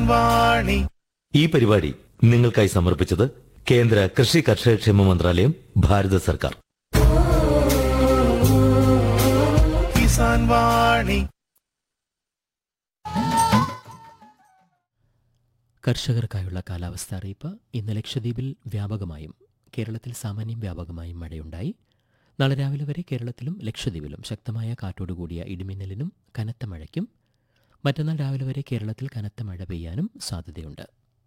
വാണി ഈ പരിപാടി നിങ്ങൾക്കായി സമർപ്പിച്ചത് കേന്ദ്ര കൃഷി കർഷകക്ഷേമ മന്ത്രാലയം ഭാരത സർക്കാർ കിസാൻ വാണി കർഷകർക്കായുള്ള കാലാവസ്ഥ അറിയിപ്പ് ഇന്ന് ലക്ഷദ്വീപിൽ വ്യാപകമായും കേരളത്തിൽ സാമാന്യം വ്യാപകമായും മഴയുണ്ടായി നാളെ രാവിലെ വരെ കേരളത്തിലും ലക്ഷദ്വീപിലും ശക്തമായ കാറ്റോടുകൂടിയ ഇടിമിന്നലിനും കനത്ത മഴയ്ക്കും മറ്റന്നാൾ രാവിലെ വരെ കേരളത്തിൽ കനത്ത മഴ പെയ്യാനും സാധ്യതയുണ്ട്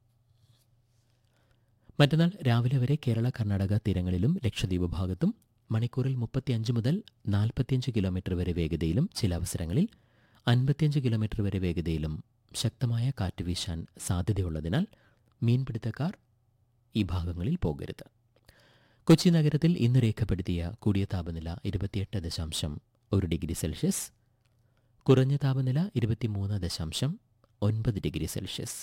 മറ്റന്നാൾ രാവിലെ വരെ കേരള കർണാടക തീരങ്ങളിലും ലക്ഷദ്വീപ് ഭാഗത്തും മണിക്കൂറിൽ മുപ്പത്തിയഞ്ച് മുതൽ നാൽപ്പത്തിയഞ്ച് കിലോമീറ്റർ വരെ വേഗതയിലും ചില അവസരങ്ങളിൽ അൻപത്തിയഞ്ച് കിലോമീറ്റർ വരെ വേഗതയിലും ശക്തമായ കാറ്റ് വീശാൻ സാധ്യതയുള്ളതിനാൽ മീൻപിടുത്തക്കാർ ഈ ഭാഗങ്ങളിൽ പോകരുത് കൊച്ചി നഗരത്തിൽ ഇന്ന് രേഖപ്പെടുത്തിയ കൂടിയ താപനില ഇരുപത്തിയെട്ട് ദശാംശം ഒരു ഡിഗ്രി സെൽഷ്യസ് കുറഞ്ഞ താപനില ഇരുപത്തിമൂന്ന് ദശാംശം ഒൻപത് degree Celsius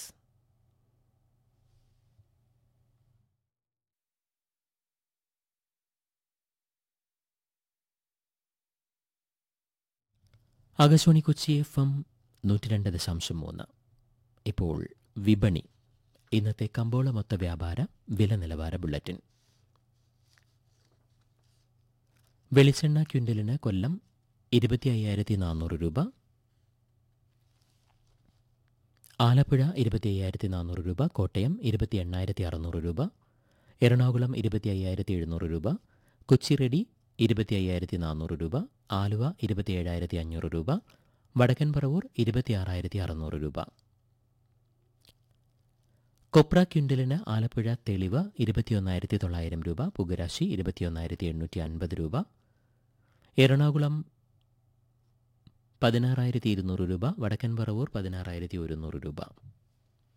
Akashvani Kochi F M നൂറ്റി രണ്ട് ദശാംശം മൂന്ന് ഇപ്പോൾ വിപണി ഇന്നത്തെ കമ്പോള മൊത്ത വ്യാപാര വില നിലവാര ബുള്ളറ്റിൻ വെളിച്ചെണ്ണ ക്വിൻ്റലിന് കൊല്ലം ഇരുപത്തി അയ്യായിരത്തി നാനൂറ് രൂപ ആലപ്പുഴ ഇരുപത്തി അയ്യായിരത്തി നാനൂറ് രൂപ കോട്ടയം ഇരുപത്തി എണ്ണായിരത്തി അറുന്നൂറ് രൂപ എറണാകുളം ഇരുപത്തി അയ്യായിരത്തി എഴുന്നൂറ് രൂപ കൊച്ചി റെഡി ഇരുപത്തി അയ്യായിരത്തി നാനൂറ് രൂപ ആലുവ ഇരുപത്തി ഏഴായിരത്തി അഞ്ഞൂറ് രൂപ വടക്കൻ പറവൂർ ഇരുപത്തി ആറായിരത്തി അറുന്നൂറ് രൂപ കൊപ്ര ക്വിൻ്റലിന് ആലപ്പുഴ തെളിവ് ഇരുപത്തിയൊന്നായിരത്തി തൊള്ളായിരം രൂപ പുകരാശി ഇരുപത്തിയൊന്നായിരത്തി എണ്ണൂറ്റി അൻപത് രൂപ എറണാകുളം പതിനാറായിരത്തി ഇരുന്നൂറ് രൂപ വടക്കൻ പറവൂർ പതിനാറായിരത്തി ഒരുന്നൂറ് രൂപ